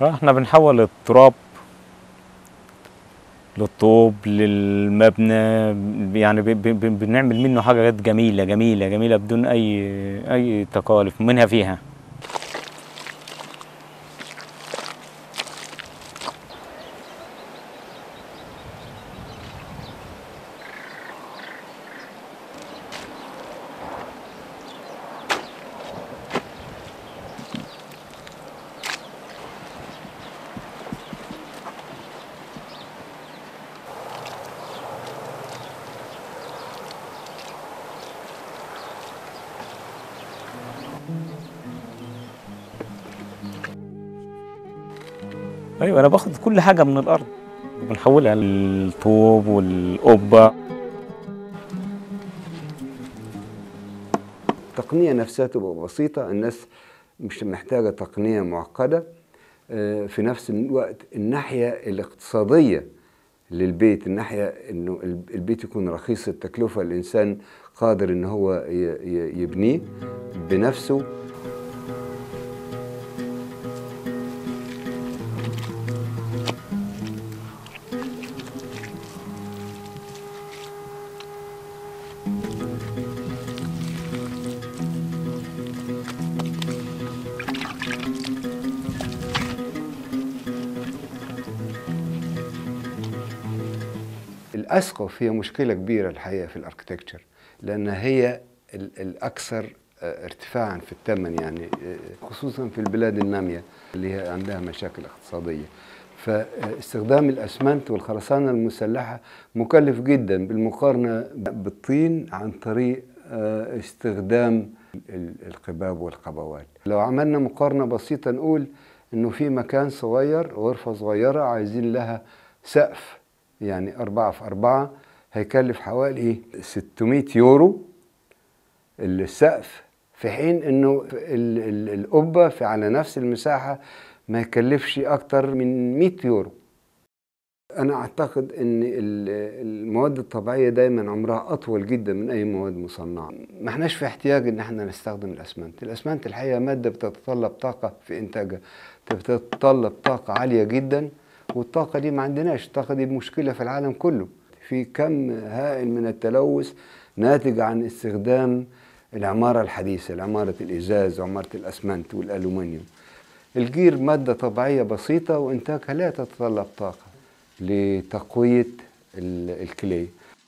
احنا بنحول التراب للطوب للمبنى يعني ب- ب- ب- بنعمل منه حاجات جميلة جميلة جميلة بدون أي أي تكاليف منها فيها أيوة أنا باخد كل حاجة من الأرض بنحولها للطوب والقبة التقنية نفسها تبقى بسيطة الناس مش محتاجة تقنية معقدة آه، في نفس الوقت الناحية الاقتصادية للبيت الناحية انه الب- البيت يكون رخيص التكلفة الانسان قادر ان هو ي- ي- يبنيه بنفسه الاسقف هي مشكله كبيره الحقيقه في الاركتكتشر لان هي ال- الاكثر آه، ارتفاعا في الثمن يعني آه، خصوصا في البلاد الناميه اللي هي عندها مشاكل اقتصاديه فاستخدام الاسمنت والخرسانه المسلحه مكلف جدا بالمقارنه بالطين عن طريق آه، استخدام ال- القباب والقبوات لو عملنا مقارنه بسيطه نقول انه في مكان صغير غرفه صغيره عايزين لها سقف يعني أربعة في أربعة هيكلف حوالي 600 يورو السقف في حين انه ال- ال- القبة في على نفس المساحة ما يكلفش أكتر من 100 يورو أنا أعتقد أن ال- المواد الطبيعية دايما عمرها أطول جدا من أي مواد مصنعة ما احناش في احتياج أن احنا نستخدم الأسمنت الأسمنت الحقيقة مادة بتتطلب طاقة في إنتاجها بتتطلب طاقة عالية جدا والطاقة دي ما عندناش الطاقة دي مشكلة في العالم كله في كم هائل من التلوث ناتج عن استخدام العمارة الحديثة العمارة الإزاز وعمارة الأسمنت والألومنيوم الجير مادة طبيعية بسيطة وإنتاجها لا تتطلب طاقة لتقوية ال- الكلي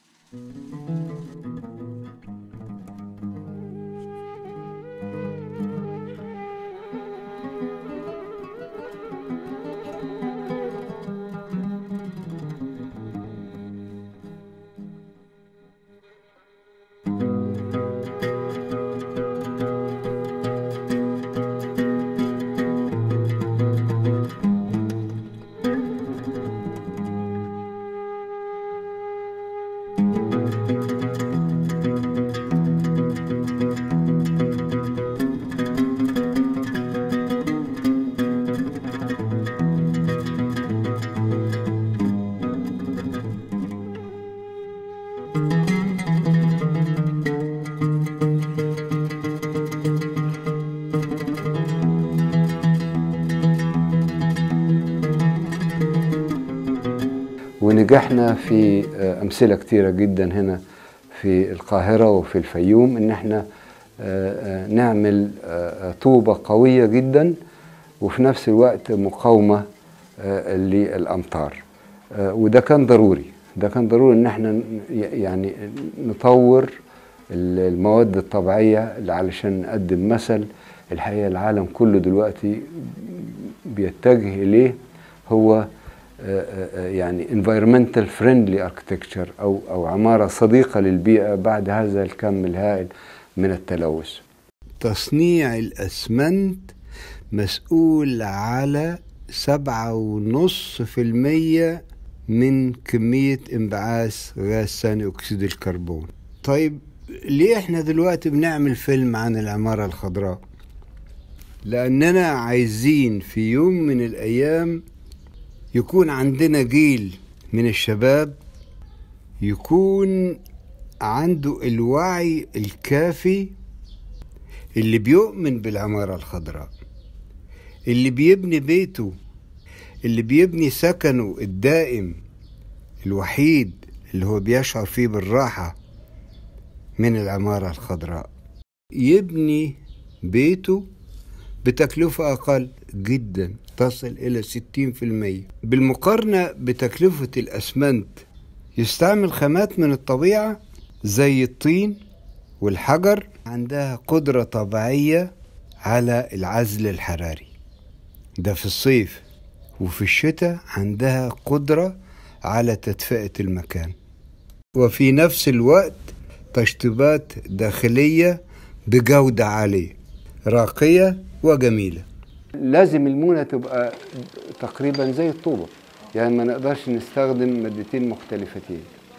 ونجحنا في آه، أمثلة كتيرة جدا هنا في القاهرة وفي الفيوم إن احنا آه، آه، نعمل آه، آه، طوبة قوية جدا وفي نفس الوقت مقاومة آه، للأمطار آه، وده كان ضروري ده كان ضروري إن احنا ن- يعني نطور ال- المواد الطبيعية اللي علشان نقدم مثل الحقيقة العالم كله دلوقتي بيتجه إليه هو آه، آه، آه، يعني environmental friendly architecture أو أو عمارة صديقة للبيئة بعد هذا الكم الهائل من التلوث. تصنيع الأسمنت مسؤول على سبعة ونص في المية من كمية انبعاث غاز ثاني أكسيد الكربون طيب ليه احنا دلوقتي بنعمل فيلم عن العمارة الخضراء لأننا عايزين في يوم من الأيام يكون عندنا جيل من الشباب يكون عنده الوعي الكافي اللي بيؤمن بالعمارة الخضراء اللي بيبني بيته اللي بيبني سكنه الدائم الوحيد اللي هو بيشعر فيه بالراحة من العمارة الخضراء يبني بيته بتكلفة أقل جدا تصل إلى 60% بالمقارنة بتكلفة الأسمنت يستعمل خامات من الطبيعة زي الطين والحجر عندها قدرة طبيعية على العزل الحراري ده في الصيف وفي الشتاء عندها قدرة على تدفئة المكان وفي نفس الوقت تشطيبات داخلية بجودة عالية راقية وجميلة لازم المونة تبقى تقريبا زي الطوبة يعني ما نقدرش نستخدم مادتين مختلفتين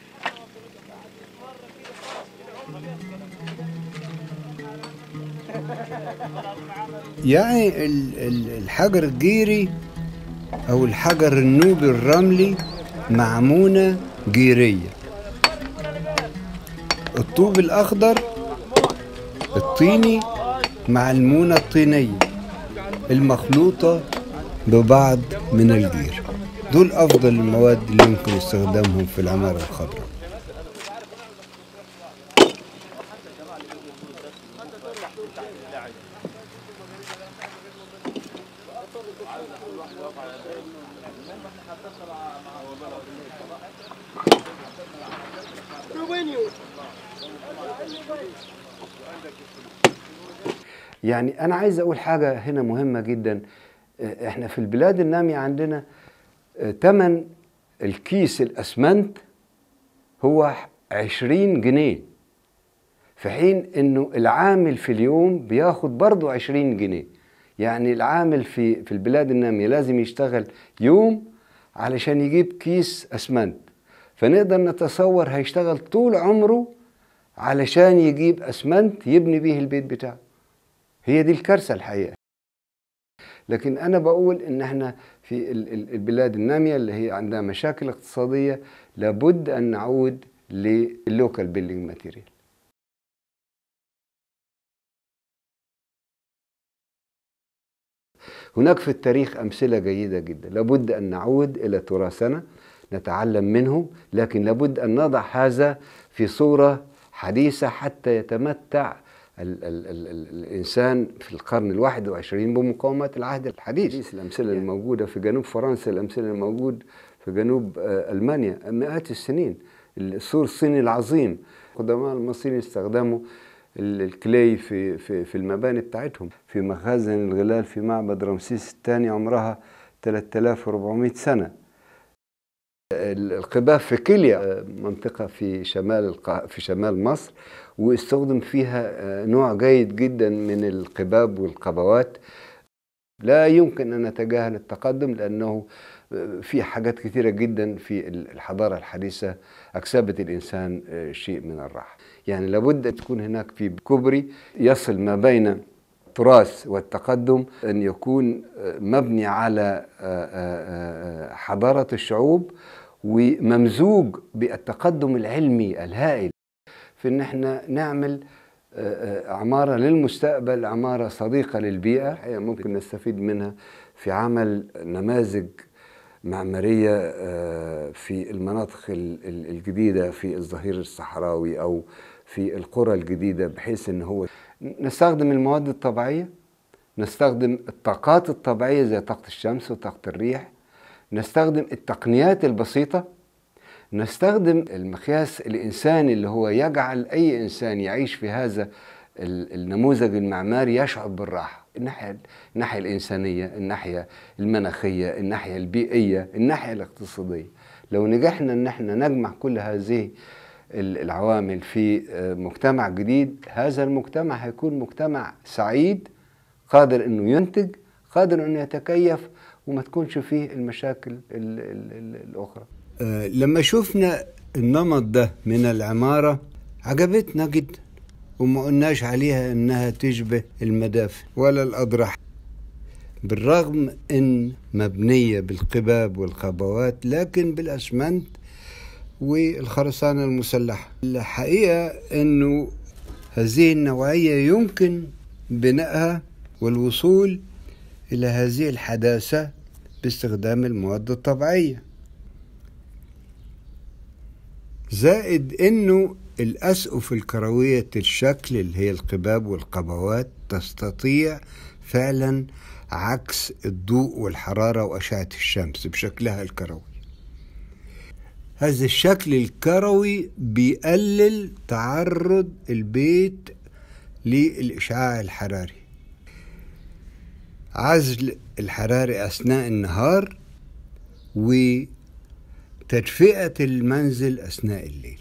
يعني الحجر الجيري او الحجر النوبي الرملي معمونة جيرية الطوب الاخضر الطيني مع المونة الطينية المخلوطة ببعض من الجير دول افضل المواد اللي يمكن استخدامهم في العمارة الخضراء يعني أنا عايز أقول حاجة هنا مهمة جدا إحنا في البلاد النامية عندنا تمن الكيس الأسمنت هو عشرين جنيه في حين إنه العامل في اليوم بياخد برضه عشرين جنيه يعني العامل في في البلاد النامية لازم يشتغل يوم علشان يجيب كيس أسمنت فنقدر نتصور هيشتغل طول عمره علشان يجيب أسمنت يبني بيه البيت بتاعه هي دي الكارثة الحقيقة لكن أنا بقول إن إحنا في البلاد النامية اللي هي عندها مشاكل اقتصادية لابد أن نعود لللوكال بيلدينج ماتيريال هناك في التاريخ أمثلة جيدة جدا لابد أن نعود إلى تراثنا نتعلم منه لكن لابد أن نضع هذا في صورة حديثة حتى يتمتع ال ال ال ال الإنسان في القرن الواحد وعشرين بمقاومات العهد الحديث الأمثلة يعني. الموجودة في جنوب فرنسا الأمثلة الموجود في جنوب ألمانيا مئات السنين السور الصيني العظيم قدماء المصريين استخدموا الكلي في في في المباني بتاعتهم في مخازن الغلال في معبد رمسيس الثاني عمرها 3400 سنه القباب في كيليا منطقة في شمال في شمال مصر واستخدم فيها نوع جيد جدا من القباب والقبوات لا يمكن أن نتجاهل التقدم لأنه في حاجات كثيرة جدا في الحضارة الحديثة أكسبت الإنسان شيء من الراحة يعني لابد أن تكون هناك في كوبري يصل ما بين التراث والتقدم أن يكون مبني على حضارة الشعوب وممزوج بالتقدم العلمي الهائل في ان احنا نعمل عمارة للمستقبل عمارة صديقة للبيئة ممكن نستفيد منها في عمل نماذج معمارية في المناطق الجديدة في الظهير الصحراوي أو في القرى الجديدة بحيث ان هو نستخدم المواد الطبيعية نستخدم الطاقات الطبيعية زي طاقة الشمس وطاقة الريح نستخدم التقنيات البسيطة نستخدم المقياس الإنساني اللي هو يجعل أي إنسان يعيش في هذا النموذج المعماري يشعر بالراحة الناحية الناحية الإنسانية الناحية المناخية الناحية البيئية الناحية الاقتصادية لو نجحنا أن احنا نجمع كل هذه العوامل في مجتمع جديد هذا المجتمع هيكون مجتمع سعيد قادر انه ينتج قادر انه يتكيف وما تكونش فيه المشاكل ال ال ال الاخرى أه لما شفنا النمط ده من العمارة عجبتنا جدا وما قلناش عليها انها تشبه المدافن ولا الاضرحة بالرغم ان مبنية بالقباب والقبوات لكن بالاسمنت والخرسانة المسلحة الحقيقة أنه هذه النوعية يمكن بنائها والوصول إلى هذه الحداثة باستخدام المواد الطبيعية زائد انه الاسقف الكروية الشكل اللي هي القباب والقبوات تستطيع فعلا عكس الضوء والحرارة وأشعة الشمس بشكلها الكروي هذا الشكل الكروي بيقلل تعرض البيت للإشعاع الحراري عزل الحراري أثناء النهار وتدفئة المنزل أثناء الليل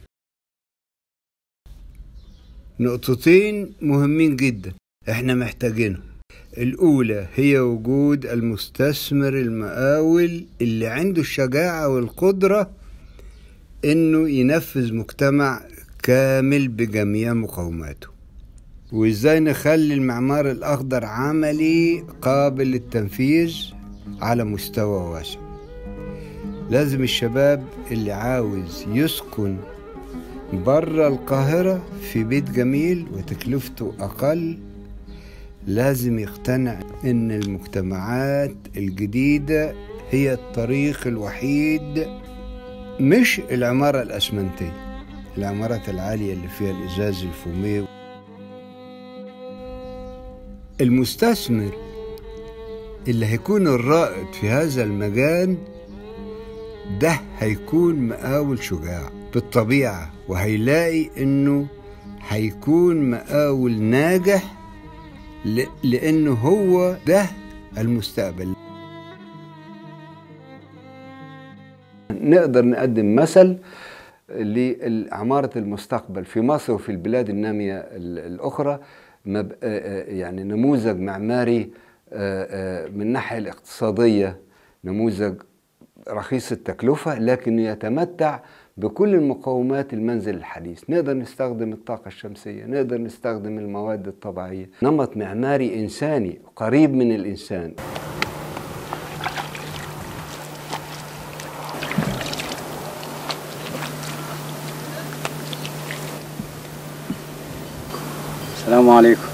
نقطتين مهمين جدا احنا محتاجينهم الأولى هي وجود المستثمر المقاول اللي عنده الشجاعة والقدرة إنه ينفذ مجتمع كامل بجميع مقوماته وإزاي نخلي المعمار الأخضر عملي قابل للتنفيذ على مستوى واسع لازم الشباب اللي عاوز يسكن برا القاهرة في بيت جميل وتكلفته أقل لازم يقتنع ان المجتمعات الجديدة هي الطريق الوحيد مش العمارة الأسمنتية العمارات العالية اللي فيها الإزاز الفومي المستثمر اللي هيكون الرائد في هذا المجال ده هيكون مقاول شجاع بالطبيعة وهيلاقي انه هيكون مقاول ناجح لأنه هو ده المستقبل نقدر نقدم مثل لعمارة المستقبل في مصر وفي البلاد النامية الأخرى يعني نموذج معماري من الناحية الاقتصادية نموذج رخيص التكلفة لكن يتمتع بكل المقومات المنزل الحديث نقدر نستخدم الطاقة الشمسية نقدر نستخدم المواد الطبيعية نمط معماري إنساني قريب من الإنسان السلام عليكم